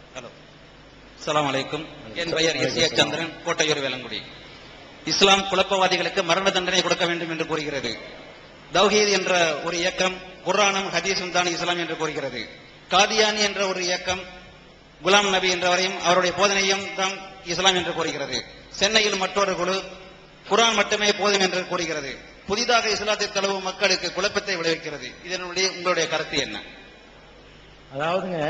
hello அஸ்ஸலாமு அலைக்கும் என் பெயர் எஸ் ஏ சந்திரன் கோட்டையூர் வேலங்குடி இஸ்லாம் குழப்பவாதிகளுக்கு மரண தண்டனை கொடுக்க வேண்டும் என்று கூறுகிறது தௌஹீத் என்ற ஒரு இயக்கம் குர்ஆனும் ஹதீஸும் தான் இஸ்லாம் என்று கூறுகிறது காதியானி என்ற ஒரு இயக்கம் குலாம் நபி என்றவரையும் அவருடைய போதனையும் தான் இஸ்லாம் என்று கூறுகிறது சென்னையில் மற்றொரு குழு குர்ஆன் மட்டுமே போதும் என்று கூறுகிறது புதிதாக இஸ்லாத்தை தழுவும் மக்களுக்கு குழப்பத்தை விளைவிக்கிறது இதனுடைய உங்களுடைய கருத்து என்ன அதாவதுங்க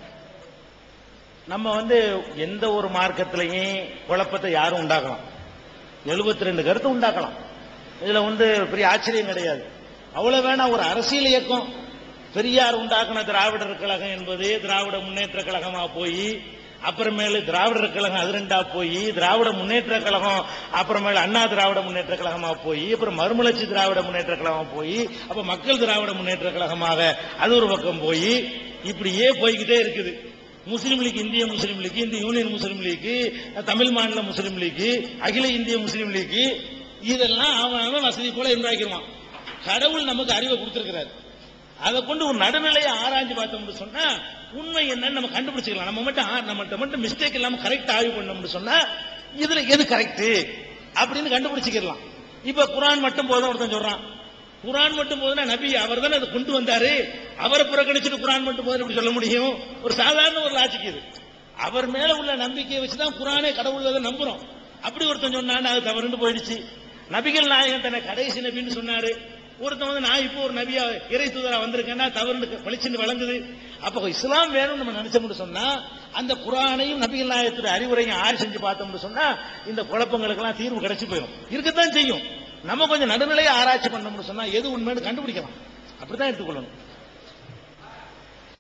நம்ம வந்து எந்த ஒரு மார்க்கத்திலையும் குழப்பத்தை யாரும் உண்டாக்கலாம் எழுபத்தி ரெண்டு கருத்து உண்டாக்கலாம் இதுல வந்து பெரிய ஆச்சரியம் கிடையாது அவ்வளவு வேணா ஒரு அரசியல் இயக்கம் பெரியார் உண்டாக்குன திராவிடர் கழகம் என்பது திராவிட முன்னேற்ற கழகமா போய் அப்புறமேலு திராவிடர் கழகம் அது ரெண்டா போய் திராவிட முன்னேற்ற கழகம் அப்புறமேலு அண்ணா திராவிட முன்னேற்ற கழகமா போய் அப்புறம் மறுமலர்ச்சி திராவிட முன்னேற்ற கழகம் போய் அப்ப மக்கள் திராவிட முன்னேற்ற கழகமாக அது ஒரு பக்கம் போய் இப்படியே போய்கிட்டே இருக்குது முஸ்லீம் லீக் இந்திய முஸ்லீம் லீக் இந்திய யூனியன் முஸ்லீம் லீக் தமிழ் மாநில முஸ்லீம் லீக் அகில இந்திய முஸ்லீம் லீக் இதெல்லாம் அவன் அவன் வசதி போல உண்டாக்கிடுவான் கடவுள் நமக்கு அறிவை கொடுத்திருக்கிறார் அதை கொண்டு ஒரு நடுநிலையை ஆராய்ஞ்சு பார்த்தோம்னு சொன்னா உண்மை என்னன்னு நம்ம கண்டுபிடிச்சுக்கலாம் நம்ம மட்டும் ஆ- நம்மகிட்ட மட்டும் மிஸ்டேக் இல்லாம கரெக்ட் ஆய்வு பண்ணோம்னு சொன்னா இதுல எது கரெக்ட் அப்படின்னு கண்டுபிடிச்சுக்கலாம் இப்ப குரான் மட்டும் போதும் ஒருத்தன் சொல்றான் குரான் மட்டும் போதுன்னா நபி அவர் தானே அதை கொண்டு வந்தாரு அவரை புறக்கணிச்சுட்டு குரான் மட்டும் போதும் இப்படி சொல்ல முடியும் ஒரு சாதாரண ஒரு லாஜிக் இது அவர் மேல உள்ள நம்பிக்கையை வச்சுதான் குரானே கடவுள் அதை நம்புறோம் அப்படி ஒருத்தன் சொன்னான்னு அது தவறுன்னு போயிடுச்சு நபிகள் நாயகன் தன்னை கடைசி நபின்னு சொன்னாரு ஒருத்தன் வந்து நான் இப்போ ஒரு நபியா இறை தூதரா வந்திருக்கேன்னா தவறுன்னு பளிச்சுன்னு வழங்குது அப்போ இஸ்லாம் வேணும்னு நம்ம நினைச்சோம்னு சொன்னா அந்த குரானையும் நபிகள் நாயகத்துடைய அறிவுரையும் ஆறு செஞ்சு பார்த்தோம்னு சொன்னா இந்த குழப்பங்களுக்கெல்லாம் தீர்வு கிடைச்சு போயிடும் இருக்கத்தான் செய்யும் நம்ம கொஞ்சம் நடுநிலையை ஆராய்ச்சி பண்ணோம்னு சொன்னா எது உண்மைன்னு கண்டுபிடிக்கலாம் அப்படித்தான் எடுத்துக்கொள்ளணும்